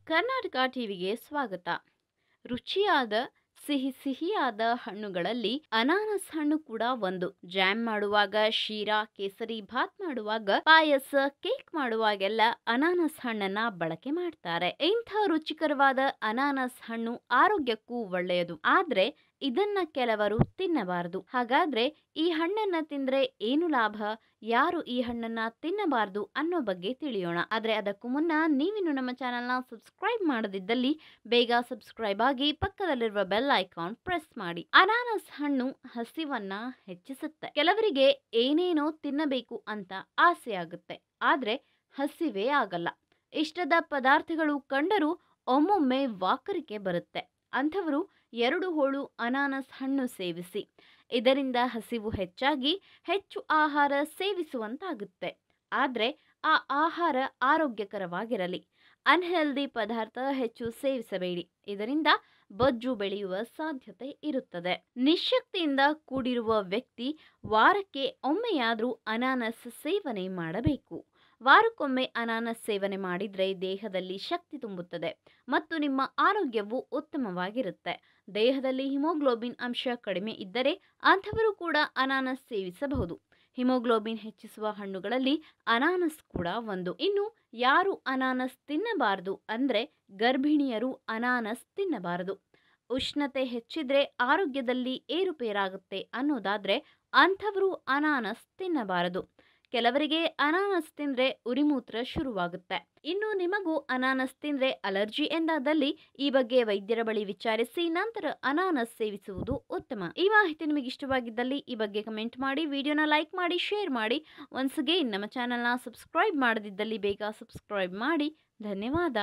ಕರ್ನಾಟಕ ಟಿವಿಗೆ ಸ್ವಾಗತ ರುಚಿಯಾದ ಸಿಹಿ ಸಿಹಿಯಾದ ಹಣ್ಣುಗಳಲ್ಲಿ ಅನಾನಸ್ ಹಣ್ಣು ಕೂಡ ಒಂದು ಜಾಮ್ ಮಾಡುವಾಗ ಶೀರಾ ಕೇಸರಿ ಭಾತ್ ಮಾಡುವಾಗ ಪಾಯಸ ಕೇಕ್ ಮಾಡುವಾಗೆಲ್ಲ ಅನಾನಸ್ ಹಣ್ಣನ್ನ ಬಳಕೆ ಮಾಡ್ತಾರೆ ಇಂಥ ರುಚಿಕರವಾದ ಅನಾನಸ್ ಹಣ್ಣು ಆರೋಗ್ಯಕ್ಕೂ ಒಳ್ಳೆಯದು ಆದ್ರೆ ಇದನ್ನ ಕೆಲವರು ತಿನ್ನಬಾರದು ಹಾಗಾದ್ರೆ ಈ ಹಣ್ಣನ್ನ ತಿಂದ್ರೆ ಏನು ಲಾಭ ಯಾರು ಈ ಹಣ್ಣನ್ನ ತಿನ್ನಬಾರದು ಅನ್ನೋ ಬಗ್ಗೆ ತಿಳಿಯೋಣ ಆದ್ರೆ ಅದಕ್ಕೂ ಮುನ್ನ ನೀವಿನ್ನು ನಮ್ಮ ಚಾನೆಲ್ನ ಸಬ್ಸ್ಕ್ರೈಬ್ ಮಾಡದಿದ್ದಲ್ಲಿ ಬೇಗ ಸಬ್ಸ್ಕ್ರೈಬ್ ಆಗಿ ಪಕ್ಕದಲ್ಲಿರುವ ಬೆಲ್ ಐಕಾನ್ ಪ್ರೆಸ್ ಮಾಡಿ ಅನಾನಸ್ ಹಣ್ಣು ಹಸಿವನ್ನ ಹೆಚ್ಚಿಸುತ್ತೆ ಕೆಲವರಿಗೆ ಏನೇನೋ ತಿನ್ನಬೇಕು ಅಂತ ಆಸೆ ಆಗುತ್ತೆ ಆದ್ರೆ ಹಸಿವೇ ಆಗಲ್ಲ ಇಷ್ಟದ ಪದಾರ್ಥಗಳು ಕಂಡರೂ ಒಮ್ಮೊಮ್ಮೆ ವಾಕರಿಕೆ ಬರುತ್ತೆ ಅಂಥವರು ಎರಡು ಹೋಳು ಅನಾನಸ್ ಹಣ್ಣು ಸೇವಿಸಿ ಇದರಿಂದ ಹಸಿವು ಹೆಚ್ಚಾಗಿ ಹೆಚ್ಚು ಆಹಾರ ಸೇವಿಸುವಂತಾಗುತ್ತೆ ಆದರೆ ಆ ಆಹಾರ ಆರೋಗ್ಯಕರವಾಗಿರಲಿ ಅನ್ಹೆಲ್ದಿ ಪದಾರ್ಥ ಹೆಚ್ಚು ಸೇವಿಸಬೇಡಿ ಇದರಿಂದ ಬೊಜ್ಜು ಬೆಳೆಯುವ ಸಾಧ್ಯತೆ ಇರುತ್ತದೆ ನಿಶಕ್ತಿಯಿಂದ ಕೂಡಿರುವ ವ್ಯಕ್ತಿ ವಾರಕ್ಕೆ ಒಮ್ಮೆಯಾದರೂ ಅನಾನಸ್ ಸೇವನೆ ಮಾಡಬೇಕು ವಾರಕ್ಕೊಮ್ಮೆ ಅನಾನಸ್ ಸೇವನೆ ಮಾಡಿದರೆ ದೇಹದಲ್ಲಿ ಶಕ್ತಿ ತುಂಬುತ್ತದೆ ಮತ್ತು ನಿಮ್ಮ ಆರೋಗ್ಯವು ಉತ್ತಮವಾಗಿರುತ್ತೆ ದೇಹದಲ್ಲಿ ಹಿಮೋಗ್ಲೋಬಿನ್ ಅಂಶ ಕಡಿಮೆ ಇದ್ದರೆ ಅಂಥವರು ಕೂಡ ಅನಾನಸ್ ಸೇವಿಸಬಹುದು ಹಿಮೋಗ್ಲೋಬಿನ್ ಹೆಚ್ಚಿಸುವ ಹಣ್ಣುಗಳಲ್ಲಿ ಅನಾನಸ್ ಕೂಡ ಒಂದು ಇನ್ನು ಯಾರು ಅನಾನಸ್ ತಿನ್ನಬಾರದು ಅಂದರೆ ಗರ್ಭಿಣಿಯರು ಅನಾನಸ್ ತಿನ್ನಬಾರದು ಉಷ್ಣತೆ ಹೆಚ್ಚಿದ್ರೆ ಆರೋಗ್ಯದಲ್ಲಿ ಏರುಪೇರಾಗುತ್ತೆ ಅನ್ನೋದಾದ್ರೆ ಅಂಥವರು ಅನಾನಸ್ ತಿನ್ನಬಾರದು ಕೆಲವರಿಗೆ ಅನಾನಸ್ ತಿಂದ್ರೆ ಉರಿಮೂತ್ರ ಶುರುವಾಗುತ್ತೆ ಇನ್ನು ನಿಮಗೂ ಅನಾನಸ್ ತಿಂದ್ರೆ ಅಲರ್ಜಿ ಎಂದಾದಲ್ಲಿ ಈ ಬಗ್ಗೆ ವೈದ್ಯರ ಬಳಿ ವಿಚಾರಿಸಿ ನಂತರ ಅನಾನಸ್ ಸೇವಿಸುವುದು ಉತ್ತಮ ಈ ಮಾಹಿತಿ ನಿಮಗೆ ಇಷ್ಟವಾಗಿದ್ದಲ್ಲಿ ಈ ಬಗ್ಗೆ ಕಮೆಂಟ್ ಮಾಡಿ ವಿಡಿಯೋನ ಲೈಕ್ ಮಾಡಿ ಶೇರ್ ಮಾಡಿ ಒನ್ಸ್ ಅಗೇನ್ ನಮ್ಮ ಚಾನಲ್ನ ಸಬ್ಸ್ಕ್ರೈಬ್ ಮಾಡದಿದ್ದಲ್ಲಿ ಬೇಗ ಸಬ್ಸ್ಕ್ರೈಬ್ ಮಾಡಿ ಧನ್ಯವಾದ